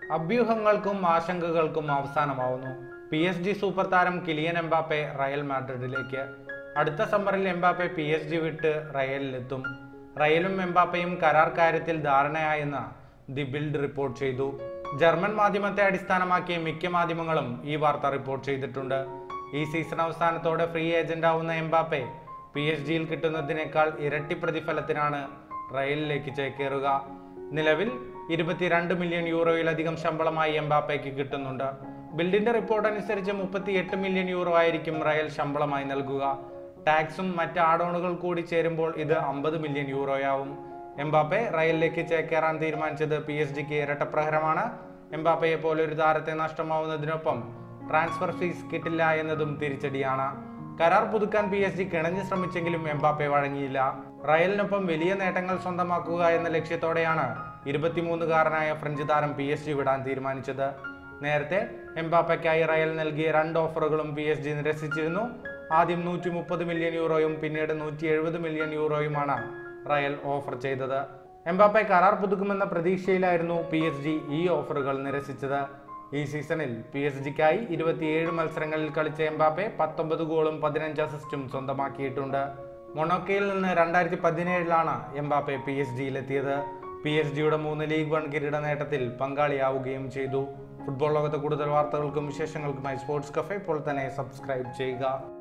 അഭ്യൂഹങ്ങൾക്കും ആശങ്കകൾക്കും അവസാനമാവുന്നു P S G super താരം കിലിയൻ എംബാപ്പെ റയൽ മാഡ്രിഡിലേക്ക് അടുത്ത സമ്മറിൽ എംബാപ്പെ പി എസ് ജി വിട്ട് റയലിലെത്തും റയലും എംബാപ്പയും കരാർ കാര്യത്തിൽ ധാരണയായെന്ന് ദി ബിൽഡ് റിപ്പോർട്ട് ചെയ്തു ജർമ്മൻ മാധ്യമത്തെ അടിസ്ഥാനമാക്കി മിക്ക മാധ്യമങ്ങളും ഈ വാർത്ത റിപ്പോർട്ട് ചെയ്തിട്ടുണ്ട് ഈ സീസൺ അവസാനത്തോടെ ഫ്രീ ഏജന്റ് ആവുന്ന എംബാപ്പെ പി എസ് ജിയിൽ കിട്ടുന്നതിനേക്കാൾ ഇരട്ടി പ്രതിഫലത്തിനാണ് റയലിലേക്ക് ചേക്കേറുക നിലവിൽ ഇരുപത്തിരണ്ട് മില്യൺ യൂറോയിലധികം ശമ്പളമായി എംബാപ്പയ്ക്ക് കിട്ടുന്നുണ്ട് ബിൽഡിന്റെ റിപ്പോർട്ട് അനുസരിച്ച് മുപ്പത്തിയെട്ട് മില്യൺ യൂറോ ആയിരിക്കും റയൽ ശമ്പളമായി നൽകുക ടാക്സും മറ്റ് ആഡോണുകൾ കൂടി ചേരുമ്പോൾ ഇത് അമ്പത് മില്യൺ യൂറോയാവും എംബാപ്പെ റയലിലേക്ക് ചേക്കേറാൻ തീരുമാനിച്ചത് പി എസ് ജിക്ക് ഇരട്ടപ്രഹരമാണ് എംബാപ്പയെ പോലെ ഒരു താരത്തെ നഷ്ടമാവുന്നതിനൊപ്പം ട്രാൻസ്ഫർ ഫീസ് കിട്ടില്ല എന്നതും തിരിച്ചടിയാണ് കരാർ പുതുക്കാൻ പി എസ് ജി കിണഞ്ഞു ശ്രമിച്ചെങ്കിലും എംബാപ്പെ വഴങ്ങിയില്ല റയലിനൊപ്പം വലിയ നേട്ടങ്ങൾ സ്വന്തമാക്കുക എന്ന ലക്ഷ്യത്തോടെയാണ് ഇരുപത്തിമൂന്നുകാരനായ ഫ്രഞ്ച് താരം പി എസ് ജി വിടാൻ തീരുമാനിച്ചത് നേരത്തെ എംബാപ്പയ്ക്കായി റയൽ നൽകിയ രണ്ട് ഓഫറുകളും പി എസ് ജി നിരസിച്ചിരുന്നു ആദ്യം നൂറ്റി മുപ്പത് മില്യൺ യൂറോയും പിന്നീട് നൂറ്റി എഴുപത് മില്യൺ യൂറോയുമാണ് റയൽ ഓഫർ ചെയ്തത് എംബാപ്പെ കരാർ പുതുക്കുമെന്ന പ്രതീക്ഷയിലായിരുന്നു പി എസ് ജി ഈ ഓഫറുകൾ നിരസിച്ചത് ഈ സീസണിൽ പി എസ് ജിക്കായി ഇരുപത്തിയേഴ് മത്സരങ്ങളിൽ കളിച്ച എംബാപ്പെ പത്തൊമ്പത് ഗോളും പതിനഞ്ച് അസിസ്റ്റും സ്വന്തമാക്കിയിട്ടുണ്ട് മൊണോക്കയിൽ നിന്ന് രണ്ടായിരത്തി പതിനേഴിലാണ് എംബാപ്പെ പി എസ് ജിയിലെത്തിയത് പി എസ് ജിയുടെ മൂന്ന് ലീഗ് വൺ കിരീട നേട്ടത്തിൽ പങ്കാളിയാവുകയും ചെയ്തു ഫുട്ബോൾ ലോകത്തെ കൂടുതൽ വാർത്തകൾക്കും വിശേഷങ്ങൾക്കുമായി സ്പോർട്സ് കഫേ ഇപ്പോൾ തന്നെ സബ്സ്ക്രൈബ് ചെയ്യുക